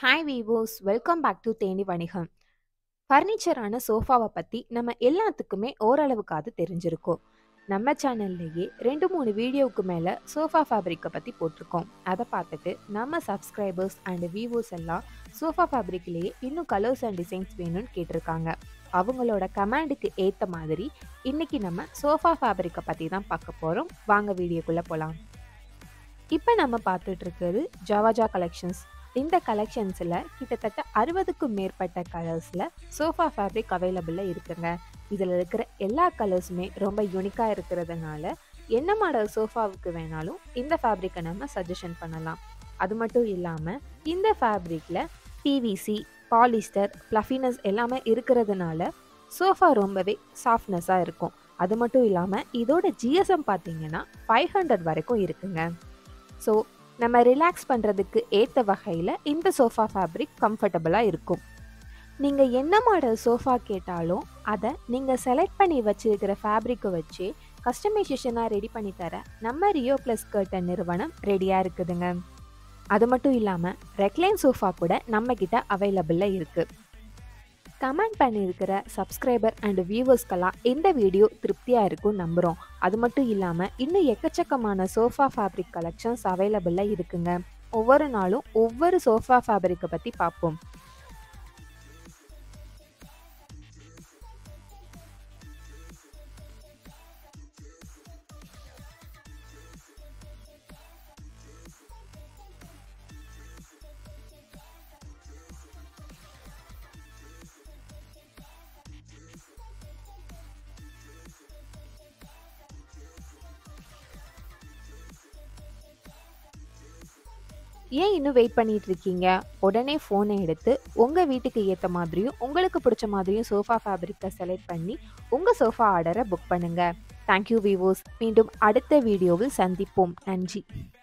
hi வீவோஸ் welcome back to Theni வணிகம் ஃபர்னிச்சரான சோஃபாவை பற்றி நம்ம எல்லாத்துக்குமே ஓரளவுக்காவது தெரிஞ்சிருக்கும் நம்ம சேனல்லையே ரெண்டு மூணு வீடியோவுக்கு மேலே சோஃபா ஃபேப்ரிக்கை பற்றி போட்டிருக்கோம் அதை பார்த்துட்டு நம்ம சப்ஸ்கிரைபர்ஸ் அண்ட் வியூவர்ஸ் எல்லாம் சோஃபா ஃபேப்ரிக்லேயே இன்னும் கலர்ஸ் அண்ட் டிசைன்ஸ் வேணும்னு கேட்டிருக்காங்க அவங்களோட கமாண்டுக்கு ஏற்ற மாதிரி இன்னைக்கு நம்ம சோஃபா ஃபேப்ரிக்கை பற்றி தான் பார்க்க போகிறோம் வாங்க வீடியோக்குள்ளே போகலாம் இப்போ நம்ம பார்த்துட்டு இருக்கிறது ஜவாஜா கலெக்ஷன்ஸ் இந்த கலெக்ஷன்ஸில் கிட்டத்தட்ட அறுபதுக்கும் மேற்பட்ட கலர்ஸில் சோஃபா ஃபேப்ரிக் அவைலபிளில் இருக்குங்க இதில் இருக்கிற எல்லா கலர்ஸுமே ரொம்ப யூனிக்காக இருக்கிறதுனால என்ன மாடல் சோஃபாவுக்கு வேணாலும் இந்த ஃபேப்ரிக்கை நம்ம சஜஷன் பண்ணலாம் அது மட்டும் இல்லாமல் இந்த ஃபேப்ரிக்கில் பிவிசி பாலிஸ்டர் ஃப்ளஃபினஸ் எல்லாமே இருக்கிறதுனால சோஃபா ரொம்பவே சாஃப்ட்னஸாக இருக்கும் அது மட்டும் இல்லாமல் இதோட ஜிஎஸ்எம் பார்த்தீங்கன்னா ஃபைவ் ஹண்ட்ரட் வரைக்கும் இருக்குங்க ஸோ நம்ம ரிலாக்ஸ் பண்ணுறதுக்கு ஏற்ற வகையில் இந்த சோஃபா ஃபேப்ரிக் கம்ஃபர்டபுளாக இருக்கும் நீங்கள் என்ன மாடல் சோஃபா கேட்டாலும் அதை நீங்கள் செலக்ட் பண்ணி வச்சிருக்கிற ஃபேப்ரிக்கை வச்சு கஸ்டமைசேஷனாக ரெடி பண்ணி தர நம்ம ரியோ ப்ளஸ் கர்டன் நிறுவனம் ரெடியாக இருக்குதுங்க அது மட்டும் இல்லாமல் ரெக்லைன் சோஃபா கூட நம்மக்கிட்ட அவைலபிளில் இருக்குது கமெண்ட் பண்ணியிருக்கிற சப்ஸ்கிரைபர் அண்ட் வியூவர்ஸ்க்கெல்லாம் இந்த வீடியோ திருப்தியாக இருக்கும் நம்புகிறோம் அது மட்டும் இல்லாமல் இன்னும் எக்கச்சக்கமான சோஃபா ஃபேப்ரிக் கலெக்ஷன்ஸ் அவைலபிளில் இருக்குங்க ஒவ்வொரு நாளும் ஒவ்வொரு சோஃபா ஃபேப்ரிக்கை பற்றி பார்ப்போம் ஏன் இன்னும் வெயிட் பண்ணிட்டு இருக்கீங்க உடனே ஃபோனை எடுத்து உங்கள் வீட்டுக்கு ஏற்ற மாதிரியும் உங்களுக்கு பிடிச்ச மாதிரியும் சோஃபா ஃபேப்ரிக்கை செலக்ட் பண்ணி உங்கள் சோஃபா ஆர்டரை புக் பண்ணுங்கள் தேங்க்யூ விவோஸ் மீண்டும் அடுத்த வீடியோவில் சந்திப்போம் நன்றி